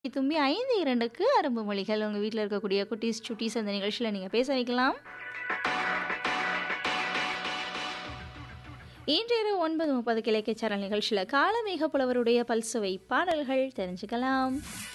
தும்பி ஐந்து இரண்டுக்கு அரும்பு மொழிகள் உங்கள் வீட்டில் இருக்கக்கூடிய குட்டீஸ் சுட்டீஸ் அந்த நிகழ்ச்சியில் நீங்கள் பேச வைக்கலாம் இன்று இரவு ஒன்பது முப்பது கிழக்கு சேனல் நிகழ்ச்சியில் காலமேக புலவருடைய பல்சுவை பாடல்கள் தெரிஞ்சுக்கலாம்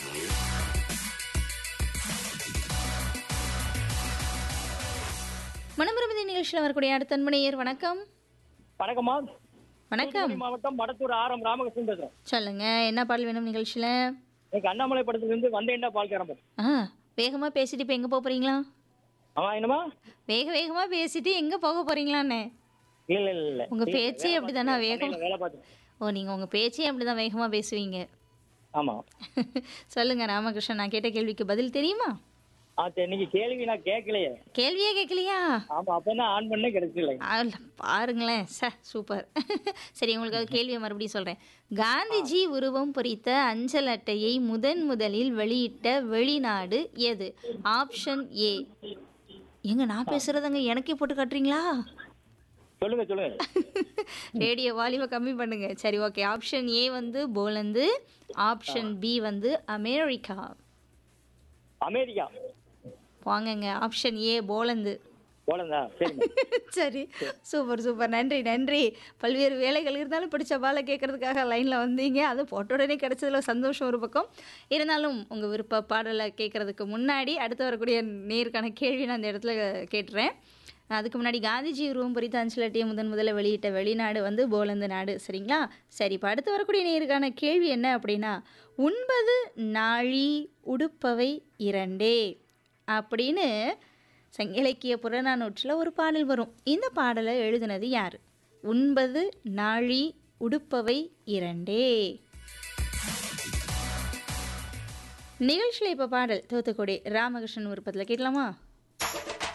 மனமிருமதி நிகழ்ச்சியில் வரக்கூடிய அடுத்த அன்பனையர் வணக்கம் வணக்கம்மா வணக்கம் தூத்துக்குடி மாவட்டம் மடத்தூர் ஆரம் ராமகிருஷ்ணன் பேசுறேன் சொல்லுங்க என்ன பாடல் வேணும் நிகழ்ச்சியில் எனக்கு அண்ணாமலை படத்துல இருந்து வந்தேன்டா பால் கிளம்பு ஆ வேகமாக பேசிட்டு இப்போ எங்கே போக போகிறீங்களா ஆமா என்னமா வேக வேகமாக பேசிட்டு எங்கே போக போகிறீங்களான்னு இல்ல இல்ல இல்ல உங்க பேச்சே அப்படிதானா வேகம் இல்ல, வேலை பார்த்து ஓ நீங்க உங்க பேச்சே அப்படிதான் வேகமா பேசுவீங்க ஆமா சொல்லுங்க ராமகிருஷ்ணன் நான் கேட்ட கேள்விக்கு பதில் தெரியுமா ஆ சரி நீங்க கேள்வி நான் கேட்கலையே கேள்வியே கேட்கலையா ஆமா அப்பதான் ஆன் பண்ணே கிடைச்சில்ல ஆ, பாருங்களேன் ச சூப்பர் சரி உங்களுக்கு அது கேள்வியை மறுபடியும் சொல்றேன் காந்திஜி உருவம் பொறித்த அஞ்சல் அட்டையை முதன் முதலில் வெளியிட்ட வெளிநாடு எது ஆப்ஷன் ஏ எங்க நான் பேசுறதுங்க எனக்கே போட்டு காட்டுறீங்களா சொல்லுங்க சொல்லுங்க ரேடியோ வால்யூமை கம்மி பண்ணுங்க சரி ஓகே ஆப்ஷன் ஏ வந்து போலந்து ஆப்ஷன் பி வந்து அமெரிக்கா அமெரிக்கா வாங்கங்க ஆப்ஷன் ஏ போலந்து போலந்தா சரி சரி சூப்பர் சூப்பர் நன்றி நன்றி பல்வேறு வேலைகள் இருந்தாலும் பிடிச்ச பாலை கேட்கறதுக்காக லைனில் வந்தீங்க அது போட்ட உடனே கிடைச்சதுல சந்தோஷம் ஒரு பக்கம் இருந்தாலும் உங்கள் விருப்ப பாடலை கேட்கறதுக்கு முன்னாடி அடுத்து வரக்கூடிய நேருக்கான கேள்வி நான் அந்த இடத்துல கேட்டுறேன் அதுக்கு முன்னாடி காந்திஜி உருவம் பொறித்த அஞ்சலட்டியை முதன் முதல்ல வெளியிட்ட வெளிநாடு வந்து போலந்து நாடு சரிங்களா சரி இப்போ அடுத்து வரக்கூடிய நேருக்கான கேள்வி என்ன அப்படின்னா உண்பது நாழி உடுப்பவை இரண்டே அப்படின்னு சங்க இலக்கிய புறநானூற்றில் ஒரு பாடல் வரும் இந்த பாடலை எழுதினது யார் உண்பது நாழி உடுப்பவை இரண்டே நிகழ்ச்சியில் இப்போ பாடல் தூத்துக்குடி ராமகிருஷ்ணன் விருப்பத்தில் கேட்கலாமா